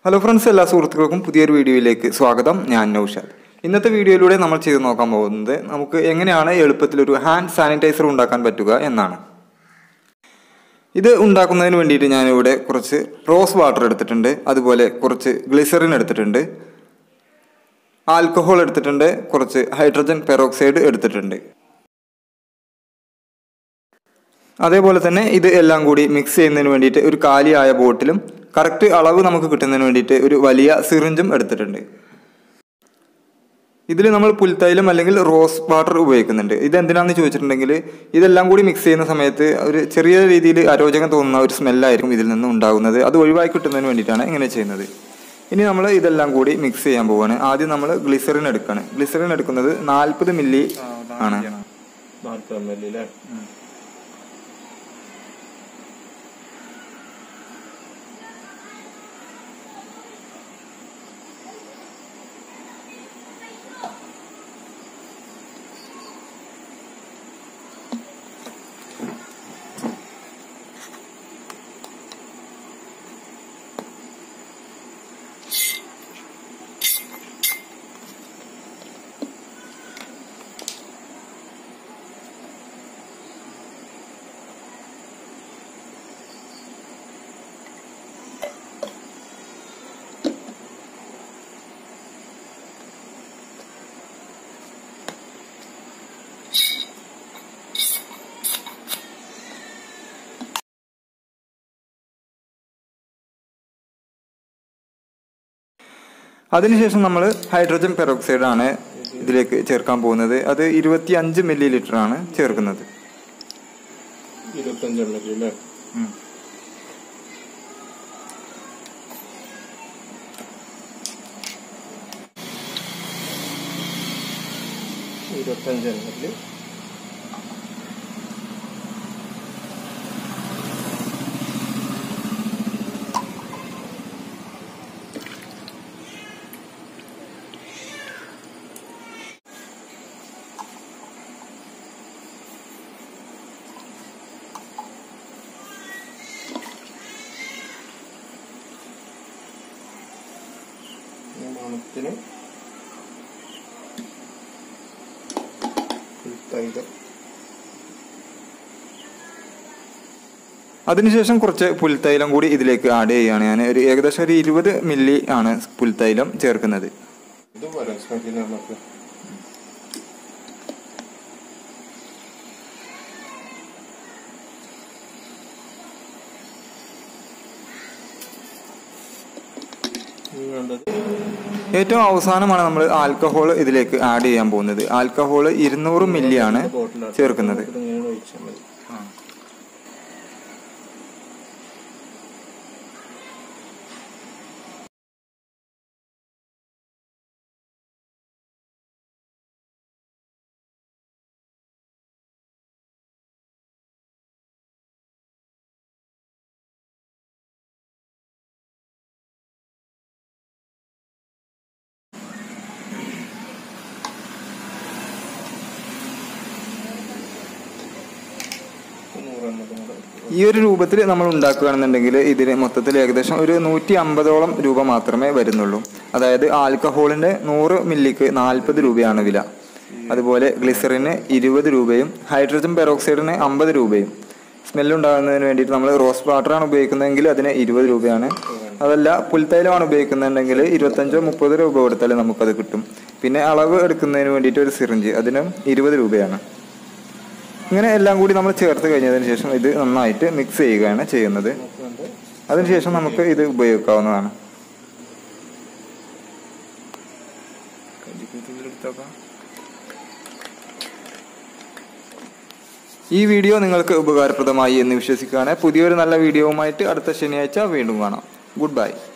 hello friends എല്ലാ സുഹൃത്തുക്കൾക്കും പുതിയൊരു വീഡിയോയിലേക്ക് സ്വാഗതം ഞാൻ നൗഷാദ് ഇന്നത്തെ വീഡിയോയിലൂടെ നമ്മൾ ചെയ്ത് നോക്കാൻ പോകുന്നത് നമുക്ക് എങ്ങനെയാണ് എളുപ്പത്തിൽ ഒരു ഹാൻഡ് സാനിറ്റൈസർ ഉണ്ടാക്കാൻ പറ്റുക എന്നാണ് ഇത് ഉണ്ടാക്കുന്നതിന് വേണ്ടിയിട്ട് ഞാനിവിടെ കുറച്ച് റോസ് വാട്ടർ എടുത്തിട്ടുണ്ട് അതുപോലെ കുറച്ച് ഗ്ലിസറിൻ എടുത്തിട്ടുണ്ട് ആൽക്കഹോൾ എടുത്തിട്ടുണ്ട് കുറച്ച് ഹൈഡ്രജൻ പെറോക്സൈഡ് എടുത്തിട്ടുണ്ട് അതേപോലെ തന്നെ ഇത് എല്ലാം കൂടി മിക്സ് ചെയ്യുന്നതിന് വേണ്ടിയിട്ട് ഒരു കാലിയായ ബോട്ടിലും കറക്റ്റ് അളവ് നമുക്ക് കിട്ടുന്നതിന് വേണ്ടിയിട്ട് ഒരു വലിയ സിറിഞ്ചും എടുത്തിട്ടുണ്ട് ഇതിൽ നമ്മൾ പുൽത്തൈലം അല്ലെങ്കിൽ റോസ് വാട്ടർ ഉപയോഗിക്കുന്നുണ്ട് ഇത് എന്തിനാണെന്ന് ചോദിച്ചിട്ടുണ്ടെങ്കിൽ ഇതെല്ലാം കൂടി മിക്സ് ചെയ്യുന്ന സമയത്ത് ഒരു ചെറിയ രീതിയിൽ അരോചകം തോന്നുന്ന ഒരു സ്മെല്ലായിരിക്കും ഇതിൽ നിന്ന് ഉണ്ടാകുന്നത് അത് ഒഴിവാക്കി കിട്ടുന്നതിന് വേണ്ടിയിട്ടാണ് ഇങ്ങനെ ചെയ്യുന്നത് ഇനി നമ്മൾ ഇതെല്ലാം കൂടി മിക്സ് ചെയ്യാൻ പോവുകയാണ് ആദ്യം നമ്മൾ ഗ്ലിസറിൻ എടുക്കുകയാണ് ഗ്ലിസറിൻ എടുക്കുന്നത് നാൽപ്പത് മില്ലി ആണ് നാൽപ്പത് എം എൽ അല്ലേ അതിനുശേഷം നമ്മൾ ഹൈഡ്രജൻ പെറോക്സൈഡ് ആണ് ഇതിലേക്ക് ചേർക്കാൻ പോകുന്നത് അത് ഇരുപത്തി അഞ്ച് മില്ലി ലിറ്റർ ആണ് ചേർക്കുന്നത് ഇരുപത്തഞ്ച് എം എൽ അല്ലേ ഇരുപത്തഞ്ച് എം എൽ മണത്തിന് തൈലം അതിനുശേഷം കുറച്ച് പുൽത്തൈലം കൂടി ഇതിലേക്ക് ആഡ് ചെയ്യുകയാണ് ഞാൻ ഒരു ഏകദേശം ഒരു ഇരുപത് മില്ലി ആണ് പുൽത്തൈലം ചേർക്കുന്നത് ഇത് പോരാ സ്മെല്ലിന് നമുക്ക് ഇനി വേണ്ടത് ഏറ്റവും അവസാനമാണ് നമ്മൾ ആൽക്കഹോൾ ഇതിലേക്ക് ആഡ് ചെയ്യാൻ പോകുന്നത് ആൽക്കഹോൾ ഇരുന്നൂറ് മില്ലി ആണ് ബോട്ടിലാണ് ചേർക്കുന്നത് ഇത് ഇങ്ങനെ ഒഴിച്ചാൽ മതി നൂറ് എം എൽ കൂടെ ഈ ഒരു രൂപത്തിൽ നമ്മൾ ഉണ്ടാക്കുകയാണെന്നുണ്ടെങ്കിൽ ഇതിന് മൊത്തത്തിൽ ഏകദേശം ഒരു നൂറ്റി അമ്പതോളം രൂപ മാത്രമേ വരുന്നുള്ളൂ അതായത് ആൽക്കഹോളിന്റെ നൂറ് മില്ലിക്ക് നാൽപ്പത് രൂപയാണ് വില അതുപോലെ ഗ്ലിസറിന് ഇരുപത് രൂപയും ഹൈഡ്രജൻ പെറോക്സൈഡിന് അമ്പത് രൂപയും സ്മെല്ല് ഉണ്ടാകുന്നതിന് വേണ്ടിയിട്ട് നമ്മൾ റോസ് വാട്ടറാണ് ഉപയോഗിക്കുന്നതെങ്കിൽ അതിന് ഇരുപത് രൂപയാണ് അതല്ല പുൽത്തൈലമാണ് ഉപയോഗിക്കുന്നുണ്ടെങ്കിൽ ഇരുപത്തഞ്ചോ മുപ്പത് രൂപ കൊടുത്താൽ നമുക്കത് കിട്ടും പിന്നെ അളവ് എടുക്കുന്നതിന് വേണ്ടിയിട്ട് ഒരു സിറിഞ്ച് അതിനും ഇരുപത് രൂപയാണ് ഇങ്ങനെ എല്ലാം കൂടി നമ്മൾ ചേർത്ത് കഴിഞ്ഞതിന് ശേഷം ഇത് നന്നായിട്ട് മിക്സ് ചെയ്യുകയാണ് ചെയ്യുന്നത് നമുക്ക് വേണ്ട അതിനുശേഷം നമുക്ക് ഇത് ഉപയോഗിക്കാവുന്നതാണ് ഈ വീഡിയോ നിങ്ങൾക്ക് ഉപകാരപ്രദമായി എന്ന് വിശ്വസിക്കുകയാണ് പുതിയൊരു നല്ല വീഡിയോവുമായിട്ട് അടുത്ത ശനിയാഴ്ച വീണ്ടും കാണാം ഗുഡ് ബൈ